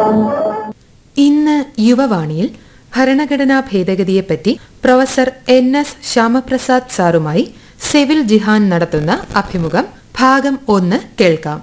ഇന്ന് യുവവാണിയിൽ ഭരണഘടനാ ഭേദഗതിയെപ്പറ്റി പ്രൊഫസർ എൻ എസ് ശ്യാമപ്രസാദ് സാറുമായി സെവിൽ ജിഹാൻ നടത്തുന്ന അഭിമുഖം ഭാഗം ഒന്ന് കേൾക്കാം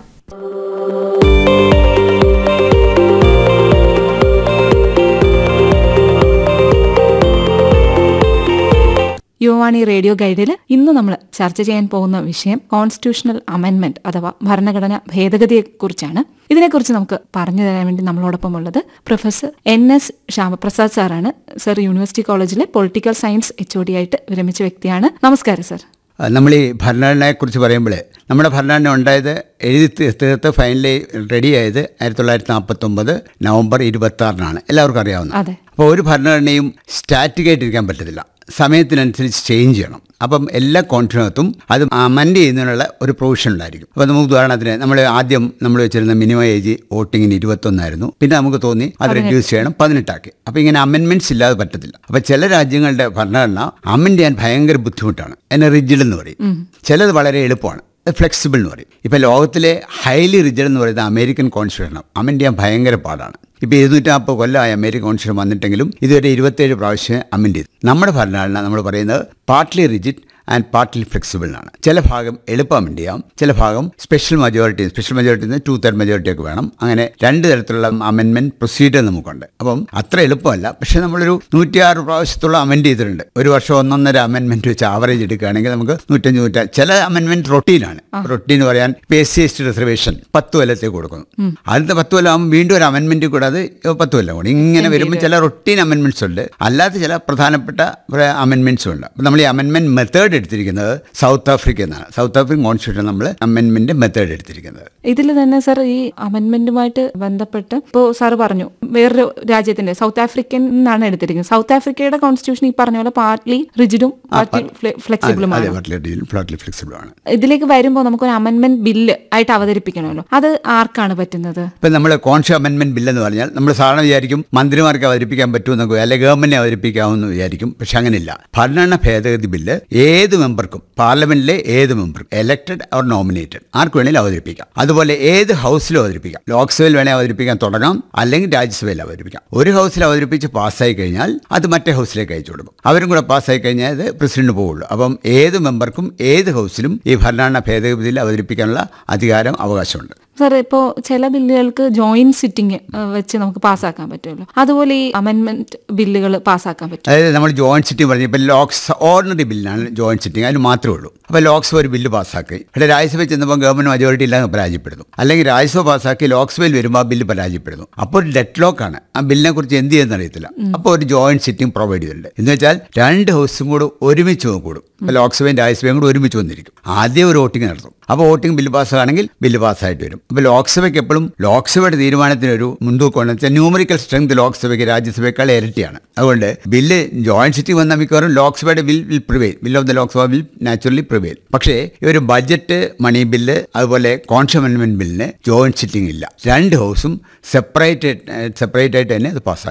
യുവാണി റേഡിയോ ഗൈഡിൽ ഇന്ന് നമ്മൾ ചർച്ച ചെയ്യാൻ പോകുന്ന വിഷയം കോൺസ്റ്റിറ്റ്യൂഷണൽ അമെൻമെന്റ് അഥവാ ഭരണഘടന ഭേദഗതിയെക്കുറിച്ചാണ് ഇതിനെക്കുറിച്ച് നമുക്ക് പറഞ്ഞു തരാൻ വേണ്ടി നമ്മളോടൊപ്പം ഉള്ളത് പ്രൊഫസർ എൻ എസ് ശ്യാമപ്രസാദ് സാറാണ് സർ യൂണിവേഴ്സിറ്റി കോളേജിലെ political science H O D ആയിട്ട് വിരമിച്ച വ്യക്തിയാണ് നമസ്കാരം സർ നമ്മൾ ഈ ഭരണഘടനയെക്കുറിച്ച് പറയുമ്പോൾ നമ്മുടെ ഭരണഘടന ഉണ്ടായത് എഴുതി തീ- തീർത്ത് ഫൈനലി റെഡിയായത് ആയിരത്തി തൊള്ളായിരത്തി നാൽപ്പത്തൊമ്പത് നവംബർ ഇരുപത്തി ആറിനാണ് എല്ലാവർക്കും അറിയാവുന്ന അതെ. അപ്പോൾ ഒരു ഭരണഘടനയും സ്റ്റാറ്റിക് ആയിട്ടിരിക്കാൻ പറ്റത്തില്ല സമയത്തിനനുസരിച്ച് ചേഞ്ച് ചെയ്യണം അപ്പം എല്ലാ കോൺഫിനകത്തും അത് അമൻഡ് ചെയ്യുന്നതിനുള്ള ഒരു പ്രൊവിഷൻ ഉണ്ടായിരിക്കും അപ്പോൾ നമുക്ക് ഉദാഹരണത്തിന് നമ്മൾ ആദ്യം നമ്മൾ വെച്ചിരുന്ന മിനിമം ഏജ് വോട്ടിങ്ങിന് ഇരുപത്തൊന്നായിരുന്നു പിന്നെ നമുക്ക് തോന്നി അത് റെഡ്യൂസ് ചെയ്യണം പതിനെട്ടാക്കി അപ്പോൾ ഇങ്ങനെ അമെൻമെന്റ്സ് ഇല്ലാതെ പറ്റത്തില്ല അപ്പോൾ ചില രാജ്യങ്ങളുടെ ഭരണഘടന അമെൻഡ് ചെയ്യാൻ ഭയങ്കര ബുദ്ധിമുട്ടാണ് എന്നെ റിജിഡ് എന്ന് പറയും ചിലത് വളരെ എളുപ്പമാണ് ഫ്ലെക്സിബിൾ എന്ന് പറയും ഇപ്പോൾ ലോകത്തിലെ ഹൈലി റിജിഡ് എന്ന് പറയുന്നത് അമേരിക്കൻ കോൺസ്റ്റിറ്റ്യൂഷൻ അമെൻഡ് ചെയ്യാൻ ഭയങ്കര പാടാണ് ഇപ്പോൾ ഇരുന്നൂറ്റി നാൽപ്പത് കൊല്ലമായി അമേരിക്കൻ കോൺസ്റ്റിറ്റ്യൂഷൻ വന്നിട്ടെങ്കിലും ഇതുവരെ ഇരുപത്തേഴ് പ്രാവശ്യം അമെൻഡ് ചെയ്തു നമ്മുടെ ഭരണഘടന നമ്മൾ പറയുന്നത് partly rigid and partly flexible ആണ് ചില ഭാഗം എളുപ്പം അമെൻഡ് ചെയ്യാം ചില ഭാഗം special majority special majority two third majority ഒക്കെ വേണം അങ്ങനെ രണ്ട് തരത്തിലുള്ള അമെൻമെന്റ് പ്രൊസീജിയർ നമുക്കുണ്ട് അപ്പം അത്ര എളുപ്പമല്ല പക്ഷേ നമ്മളൊരു നൂറ്റിയാറ് പ്രാവശ്യത്തോളം അമെൻഡ് ചെയ്തിട്ടുണ്ട് ഒരു വർഷം ഒന്നൊന്നര അമെൻമെന്റ് വെച്ച് ആവറേജ് എടുക്കുകയാണെങ്കിൽ നമുക്ക് നൂറ്റഞ്ച് നൂറ്റ ചില അമെൻമെന്റ് റൊട്ടീനാണ് റൊട്ടീൻ പറയാൻ P S C S T reservation പത്ത് കൊല്ലത്തേക്ക് കൊടുക്കുന്നു അടുത്ത പത്ത് കൊല്ലം ആകുമ്പോൾ വീണ്ടും ഒരു അമെൻമെന്റ് കൂടെ അത് പത്ത് കൊല്ലം കൂടി ഇങ്ങനെ വരുമ്പോൾ ചില റൊട്ടീൻ അമെൻമെന്റ്സ് ഉണ്ട് അല്ലാത്ത ചില പ്രധാനപ്പെട്ട അമെൻമെന്റ്സും ഉണ്ട് അപ്പം നമ്മൾ ഈ അമെൻമെന്റ് മെത്തേഡ് എടുത്തിരിക്കുന്നത് സൗത്ത് ആഫ്രിക്ക എന്നാണ് സൗത്ത് ആഫ്രിക്കൻ കോൺസ്റ്റിറ്റ്യൂഷൻ നമ്മൾ അമെൻമെന്റ് മെത്തേഡ് എടുത്തിരിക്കുന്നത് ഇതിൽ തന്നെ സർ ഈ അമെൻമെന്റുമായിട്ട് ബന്ധപ്പെട്ട് ഇപ്പോൾ സാർ പറഞ്ഞു വേറൊരു രാജ്യത്തിന്റെ സൗത്ത് ആഫ്രിക്കൻ എന്നാണ് എടുത്തിരിക്കുന്നത് സൗത്ത് ആഫ്രിക്കയുടെ കോൺസ്റ്റിറ്റ്യൂഷൻ ഈ പറഞ്ഞ പോലെ പാർട്ട്ലി റിജിഡും പാർട്ട്ലി അതെ ഫ്ലെക്സിബിളുമാണ് ഫ്ലോട്ട്ലി ഫ്ലെക്സിബിൾ ആണ് ഇതിലേക്ക് വരുമ്പോൾ നമുക്കൊരു അമെൻമെന്റ് ബില്ല് ആയിട്ട് അവതരിപ്പിക്കണമല്ലോ അത് ആർക്കാണ് പറ്റുന്നത് ഇപ്പം നമ്മൾ കോൺഷ്യസ് അമെൻമെന്റ് ബിൽ എന്ന് പറഞ്ഞാൽ നമ്മൾ സാധാരണ വിചാരിക്കും മന്ത്രിമാർക്ക് അവതരിപ്പിക്കാൻ പറ്റുമെന്നൊക്കെ അല്ലെങ്കിൽ ഗവൺമെന്റിനെ അവതരിപ്പിക്കാമെന്ന് വിചാരിക്കും പക്ഷെ അങ്ങനെയില്ല ഭരണഘടന ഭേദഗതി ബില്ല് ഏത് മെമ്പർക്കും പാർലമെന്റിലെ ഏത് മെമ്പർക്കും എലക്ടഡ് ഓർ നോമിനേറ്റഡ് ആർക്ക് വേണമെങ്കിലും അവതരിപ്പിക്കാം അതുപോലെ ഏത് ഹൗസിലും അവതരിപ്പിക്കാം ലോക്സഭയിൽ വേണേൽ അവതരിപ്പിക്കാൻ തുടങ്ങാം അല്ലെങ്കിൽ രാജ്യസഭയിൽ അവതരിപ്പിക്കാം ഒരു ഹൗസിൽ അവതരിപ്പിച്ച് പാസ്സായി കഴിഞ്ഞാൽ അത് മറ്റേ ഹൗസിലേക്ക് അയച്ചു കൊടുക്കും അവരും കൂടെ പാസ്സായി കഴിഞ്ഞാൽ അത് പ്രസിഡന്റ് പോവുള്ളൂ അപ്പം ഏത് മെമ്പർക്കും ഏത് ഹൗസിലും ഈ ഭരണഘടന ഭേദഗതി ബിൽ അവതരിപ്പിക്കാനുള്ള അധികാരം അവകാശമുണ്ട് സാർ ഇപ്പോൾ ചില ബില്ലുകൾക്ക് ജോയിന്റ് സിറ്റിംഗ് വെച്ച് നമുക്ക് പാസ്സാക്കാൻ പറ്റുമല്ലോ അതുപോലെ ഈ അമെൻമെന്റ് ബില്ലുകൾ പാസ്സാക്കാൻ പറ്റും അതായത് നമ്മൾ ജോയിന്റ് സിറ്റിംഗ് പറഞ്ഞു ഇപ്പം ലോക്സ് ഓർഡിനറി ബില്ലാണ് ജോയിന്റ് സിറ്റിംഗ് അതിന് മാത്രമേ ഉള്ളൂ അപ്പോൾ ലോക്സഭ ഒരു ബില്ല് പാസ്സാക്കി ഇവിടെ രാജ്യസഭയിൽ ചെന്നപ്പോൾ ഗവൺമെന്റ് മജോറിറ്റി ഇല്ലാതെ പരാജയപ്പെടുന്നു അല്ലെങ്കിൽ രാജ്യസഭ പാസ്സാക്കി ലോക്സഭയിൽ വരുമ്പോൾ ആ ബില്ല് പരാജയപ്പെടുന്നു അപ്പോൾ ഒരു ഡെറ്റ് ലോക്കാണ് ആ ബില്ലിനെ കുറിച്ച് എന്ത് ചെയ്യുന്ന അറിയത്തില്ല അപ്പോൾ ഒരു ജോയിന്റ് സിറ്റിംഗ് പ്രൊവൈഡ് ചെയ്തിട്ടുണ്ട് എന്ന് വെച്ചാൽ രണ്ട് ഹൗസും കൂടെ ഒരുമിച്ച് കൂടും ഇപ്പോൾ ലോക്സഭയും രാജ്യസഭയും കൂടെ ഒരുമിച്ച് വന്നിരിക്കും ആദ്യം ഒരു വോട്ടിംഗ് നടത്തും അപ്പോൾ വോട്ടിംഗ് ബില്ല് പാസ്സാണെങ്കിൽ ബില്ല് പാസ്സായിട്ട് വരും അപ്പോൾ ലോക്സഭയ്ക്ക് എപ്പോഴും ലോക്സഭയുടെ തീരുമാനത്തിന് ഒരു മുൻതൂക്കമുണ്ടെന്ന് വെച്ചാൽ ന്യൂമറിക്കൽ സ്ട്രെങ്ത് ലോക്സഭയ്ക്ക് രാജ്യസഭയേക്കാൾ ഇരട്ടിയാണ് അതുകൊണ്ട് ബില്ല് ജോയിന്റ് സിറ്റിംഗ് വന്നാൽ മിക്കവാറും ലോക്സഭയുടെ bill will prevail bill of the Lok Sabha will naturally prevail പക്ഷേ ഈ ഒരു ബഡ്ജറ്റ് മണി ബില്ല് അതുപോലെ കോൺഷൻ അമെൻമെന്റ് ബില്ലിന് ജോയിന്റ് സിറ്റിംഗ് ഇല്ല രണ്ട് ഹൗസും സെപ്പറേറ്റ് സെപ്പറേറ്റ് ആയിട്ട് തന്നെ അത് പാസ്സാക്കും